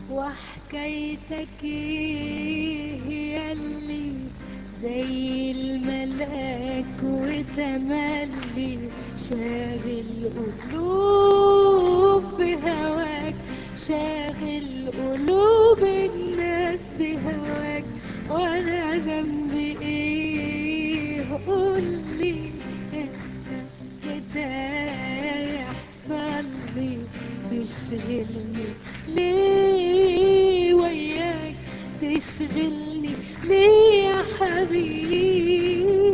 وحكايتك ايه هي اللي زي الملاك وتملي شاغل قلوب بهواك شاغل قلوب الناس بهواك وانا ذنبي ايه قولي كده يحصل لي تشغلني ليه وياك تشغلني ليه يا حبيبي